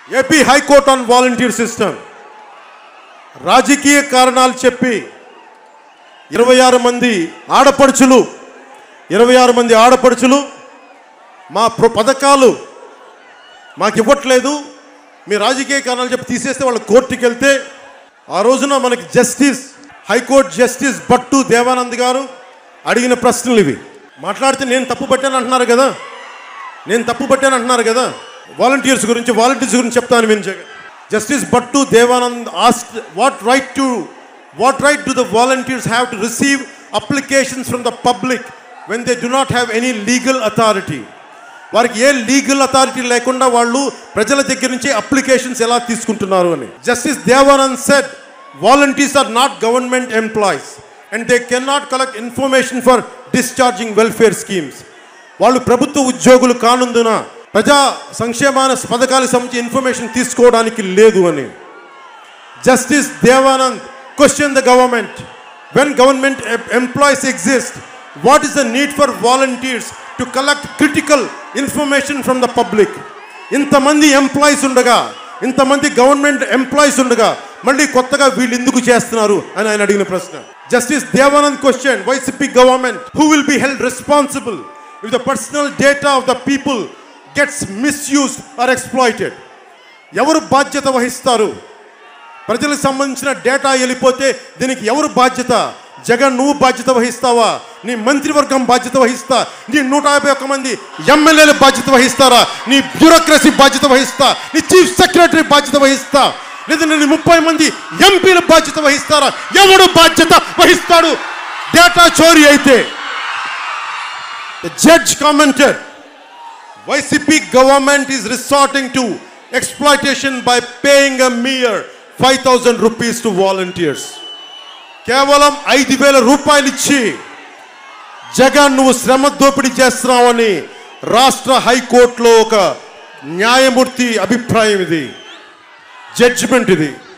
AP high court on volunteer system రాజకీయ కారణాలు చెప్పి ఇరవై ఆరు మంది ఆడపడుచులు ఇరవై ఆరు మంది ఆడపడుచులు మా ప్ర- పథకాలు మాకు ఇవ్వట్లేదు మీ రాజకీయ కారణాలు చెప్పి తీసేస్తే వాళ్ళు కోర్టుకి వెళ్తే ఆ రోజున మనకి justice high court justice Bhattu Devanand గారు అడిగిన ప్రశ్నలు ఇవి మాట్లాడితే నేను తప్పు పట్టాను అంటున్నారు కదా నేను తప్పు పట్టాను అంటున్నారు కదా వాలంటీర్స్ గురించి వాలంటీర్స్ గురించి చెప్తాను విని Jagan justice Bhattu Devanand asked what right to what right do the volunteers have to receive applications from the public when they do not have any legal authority వారికి ఏ లీగల్ అథారిటీ లేకుండా వాళ్ళు ప్రజల దగ్గర నుంచి అప్లికేషన్స్ ఎలా తీసుకుంటున్నారు అని justice Devanand said volunteers are not government employees and they can not collect information for discharging welfare schemes వాళ్ళు ప్రభుత్వ ఉద్యోగులు కానుందున ప్రజా సంక్షేమాన పథకాలకు సంబంధించి ఇన్ఫర్మేషన్ తీసుకోవడానికి లేదు అని justice Devanand question the government when government employees exist what is the need for volunteers to collect critical information from the public ఇంతమంది ఎంప్లాయీస్ ఉండగా ఇంతమంది గవర్నమెంట్ ఎంప్లాయీస్ ఉండగా మళ్ళీ కొత్తగా వీళ్ళు ఎందుకు చేస్తున్నారు అని ఆయన అడిగిన ప్రశ్న justice Devanand question YCP government who will be held responsible if the personal data of the people gets misused or exploited ఎవరు బాధ్యత వహిస్తారు ప్రజలకు సంబంధించిన డేటా వెళ్ళిపోతే దీనికి ఎవరు బాధ్యత జగన్ నువ్వు బాధ్యత వహిస్తావా నీ మంత్రివర్గం బాధ్యత వహిస్తా నీ నూట యాభై ఒక్క మంది ఎమ్మెల్యేలు బాధ్యత వహిస్తారా నీ బ్యూరోక్రసీ బాధ్యత వహిస్తా నీ చీఫ్ సెక్రటరీ బాధ్యత వహిస్తా లేదా నీ ముప్పై మంది ఎంపీలు బాధ్యత వహిస్తారా ఎవడు బాధ్యత వహిస్తాడు డేటా చోరీ అయితే judge commented YCP government is resorting to exploitation by paying a mere 5000 rupees to volunteers. కేవలం ఐదు వేల రూపాయలు ఇచ్చి జగన్ నువ్వు శ్రమ దోపిడీ చేస్తున్నావని రాష్ట్ర హైకోర్టులో ఒక న్యాయమూర్తి అభిప్రాయం ఇది జడ్జిమెంట్ ఇది